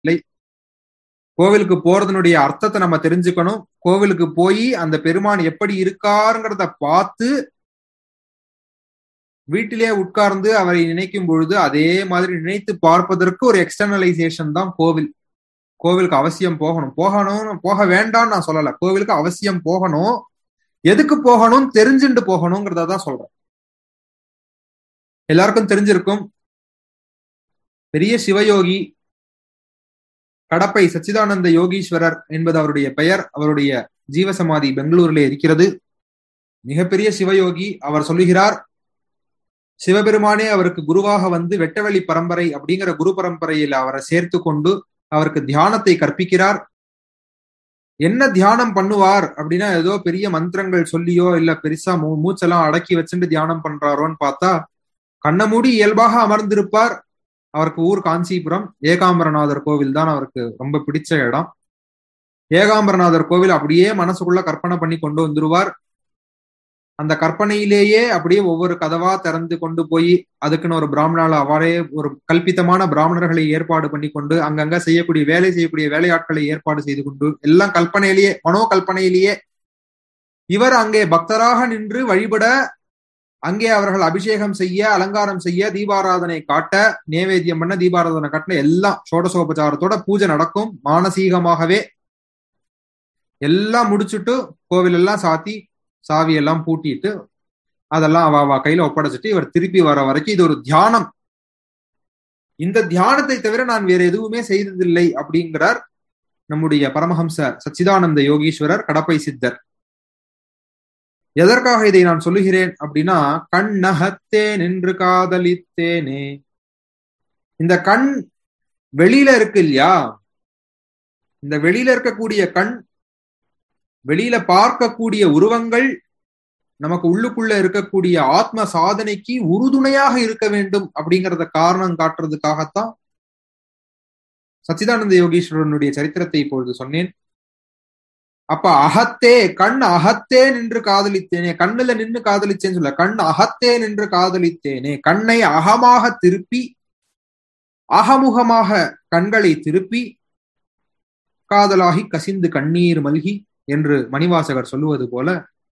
இல்லை கோவிலுக்கு போறதனுடைய அர்த்தத்தை நம்ம தெரிஞ்சுக்கணும் கோவிலுக்கு போய் அந்த பெருமான் எப்படி இருக்காருங்கிறத பார்த்து வீட்டிலே உட்கார்ந்து அவரை நினைக்கும் பொழுது அதே மாதிரி நினைத்து பார்ப்பதற்கு ஒரு எக்ஸ்டர்னலைசேஷன் தான் கோவில் கோவிலுக்கு அவசியம் போகணும் போகணும் போக வேண்டாம்னு நான் சொல்லல கோவிலுக்கு அவசியம் போகணும் எதுக்கு போகணும் தெரிஞ்சுட்டு போகணுங்கிறத தான் சொல்றேன் எல்லாருக்கும் தெரிஞ்சிருக்கும் பெரிய சிவயோகி கடப்பை சச்சிதானந்த யோகீஸ்வரர் என்பது அவருடைய பெயர் அவருடைய ஜீவசமாதி பெங்களூரிலே இருக்கிறது மிகப்பெரிய சிவயோகி அவர் சொல்லுகிறார் சிவபெருமானே அவருக்கு குருவாக வந்து வெட்டவெளி பரம்பரை அப்படிங்கிற குரு பரம்பரையில் அவரை சேர்த்து கொண்டு அவருக்கு தியானத்தை கற்பிக்கிறார் என்ன தியானம் பண்ணுவார் அப்படின்னா ஏதோ பெரிய மந்திரங்கள் சொல்லியோ இல்ல பெருசா மூ மூச்செல்லாம் அடக்கி வச்சுட்டு தியானம் பண்றாரோன்னு பார்த்தா கண்ண மூடி இயல்பாக அமர்ந்திருப்பார் அவருக்கு ஊர் காஞ்சிபுரம் ஏகாம்பரநாதர் கோவில் தான் அவருக்கு ரொம்ப பிடிச்ச இடம் ஏகாம்பரநாதர் கோவில் அப்படியே மனசுக்குள்ள கற்பனை பண்ணி கொண்டு வந்துருவார் அந்த கற்பனையிலேயே அப்படியே ஒவ்வொரு கதவா திறந்து கொண்டு போய் அதுக்குன்னு ஒரு பிராமணால அவரே ஒரு கல்பித்தமான பிராமணர்களை ஏற்பாடு பண்ணி கொண்டு அங்கங்க செய்யக்கூடிய வேலை செய்யக்கூடிய வேலையாட்களை ஏற்பாடு செய்து கொண்டு எல்லாம் கல்பனையிலேயே மனோ கல்பனையிலேயே இவர் அங்கே பக்தராக நின்று வழிபட அங்கே அவர்கள் அபிஷேகம் செய்ய அலங்காரம் செய்ய தீபாராதனை காட்ட நேவேத்தியம் பண்ண தீபாராதனை காட்டின எல்லாம் சோடசோபச்சாரத்தோட பூஜை நடக்கும் மானசீகமாகவே எல்லாம் முடிச்சுட்டு கோவில் எல்லாம் சாத்தி சாவி எல்லாம் பூட்டிட்டு அதெல்லாம் அவ அவ கையில ஒப்படைச்சிட்டு இவர் திருப்பி வர வரைக்கும் இது ஒரு தியானம் இந்த தியானத்தை தவிர நான் வேற எதுவுமே செய்ததில்லை அப்படிங்கிறார் நம்முடைய பரமஹம்ச சச்சிதானந்த யோகீஸ்வரர் கடப்பை சித்தர் எதற்காக இதை நான் சொல்லுகிறேன் அப்படின்னா கண் நகத்தே நின்று காதலித்தேனே இந்த கண் வெளியில இருக்கு இல்லையா இந்த வெளியில இருக்கக்கூடிய கண் வெளியில பார்க்கக்கூடிய உருவங்கள் நமக்கு உள்ளுக்குள்ள இருக்கக்கூடிய ஆத்ம சாதனைக்கு உறுதுணையாக இருக்க வேண்டும் அப்படிங்கறத காரணம் காட்டுறதுக்காகத்தான் சச்சிதானந்த யோகீஸ்வரனுடைய சரித்திரத்தை இப்பொழுது சொன்னேன் அப்ப அகத்தே கண் அகத்தே நின்று காதலித்தேனே கண்ணுல நின்று காதலிச்சேன்னு சொல்ல கண் அகத்தே நின்று காதலித்தேனே கண்ணை அகமாக திருப்பி அகமுகமாக கண்களை திருப்பி காதலாகி கசிந்து கண்ணீர் மல்கி என்று மணிவாசகர் சொல்லுவது போல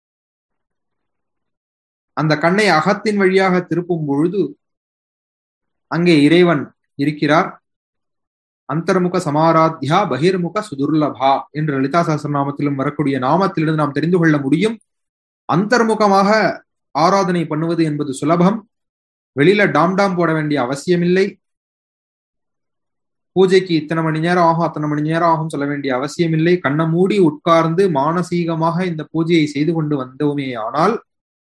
அந்த கண்ணை அகத்தின் வழியாக திருப்பும் பொழுது அங்கே இறைவன் இருக்கிறார் அந்தர்முக சமாராத்யா பகிர்முக சுதுர்லபா என்று லலிதா சஹசிரநாமத்திலும் வரக்கூடிய நாமத்திலிருந்து நாம் தெரிந்து கொள்ள முடியும் அந்தர்முகமாக ஆராதனை பண்ணுவது என்பது சுலபம் வெளியில டாம் டாம் போட வேண்டிய அவசியமில்லை பூஜைக்கு இத்தனை மணி நேரம் ஆகும் அத்தனை மணி நேரம் ஆகும் சொல்ல வேண்டிய அவசியமில்லை கண்ணை மூடி உட்கார்ந்து மானசீகமாக இந்த பூஜையை செய்து கொண்டு வந்தோமே ஆனால்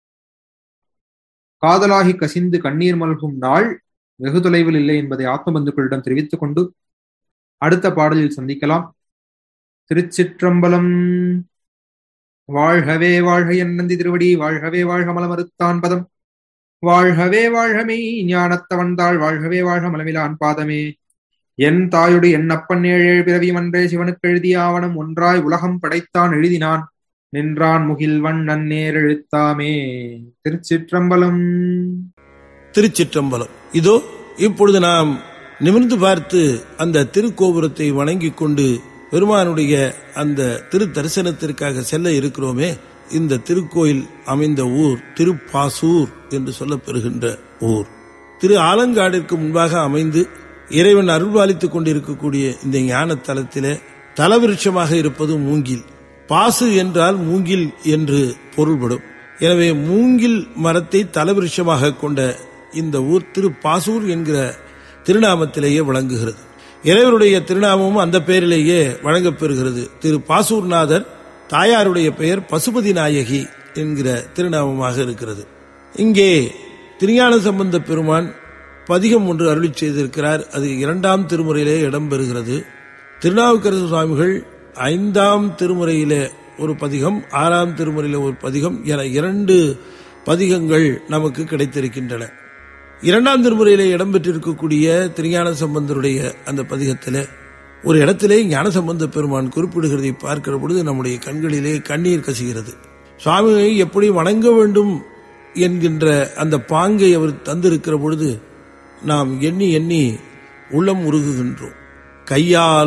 காதலாகி கசிந்து கண்ணீர் மல்கும் நாள் வெகு தொலைவில் இல்லை என்பதை ஆத்ம பந்துக்களிடம் தெரிவித்துக் கொண்டு அடுத்த பாடலில் சந்திக்கலாம் திருச்சிற்றம்பலம் வாழ்கவே வாழ்க என் நந்தி திருவடி வாழ்கவே வாழ்க மலமறுத்தான் பதம் வாழ்கவே வாழ்கமே ஞானத்தவன்தாள் வாழ்கவே வாழ்க மலமிலான் பாதமே என் தாயுடு என் அப்பன் ஏழேழு பிறவி மன்றே சிவனுக்கு எழுதிய ஆவணம் ஒன்றாய் உலகம் படைத்தான் எழுதினான் நின்றான் முகில்வன் நன்னேர் எழுத்தாமே திருச்சிற்றம்பலம் திருச்சிற்றம்பலம் இதோ இப்பொழுது நாம் நிமிர்ந்து பார்த்து அந்த திருக்கோபுரத்தை வணங்கிக் கொண்டு பெருமானுடைய அந்த திரு தரிசனத்திற்காக செல்ல இருக்கிறோமே இந்த திருக்கோயில் அமைந்த ஊர் திருப்பாசூர் என்று சொல்லப்பெறுகின்ற ஊர் திரு ஆலங்காடிற்கு முன்பாக அமைந்து இறைவன் அருள்பாலித்துக் கொண்டிருக்கக்கூடிய இந்த ஞான தலத்திலே தலவிருட்சமாக இருப்பது மூங்கில் பாசு என்றால் மூங்கில் என்று பொருள்படும் எனவே மூங்கில் மரத்தை தலவிருஷமாக கொண்ட இந்த ஊர் திரு பாசூர் என்கிற திருநாமத்திலேயே விளங்குகிறது இறைவருடைய திருநாமமும் அந்த பெயரிலேயே வழங்கப்பெறுகிறது திரு பாசூர்நாதர் தாயாருடைய பெயர் பசுபதி நாயகி என்கிற திருநாமமாக இருக்கிறது இங்கே திருஞான சம்பந்த பெருமான் பதிகம் ஒன்று அருளி செய்திருக்கிறார் அது இரண்டாம் திருமுறையிலே இடம்பெறுகிறது திருநாவுக்கரசு சுவாமிகள் ஐந்தாம் திருமுறையிலே ஒரு பதிகம் ஆறாம் திருமுறையில ஒரு பதிகம் என இரண்டு பதிகங்கள் நமக்கு கிடைத்திருக்கின்றன இரண்டாம் திருமுறையிலே இடம்பெற்றிருக்கக்கூடிய திருஞான சம்பந்தருடைய அந்த பதிகத்திலே ஒரு இடத்திலே ஞானசம்பந்த பெருமான் குறிப்பிடுகிறதை பார்க்கிற பொழுது நம்முடைய கண்களிலே கண்ணீர் கசிகிறது சுவாமியை எப்படி வணங்க வேண்டும் என்கின்ற அந்த பாங்கை அவர் தந்திருக்கிற பொழுது நாம் எண்ணி எண்ணி உள்ளம் உருகுகின்றோம் கையால்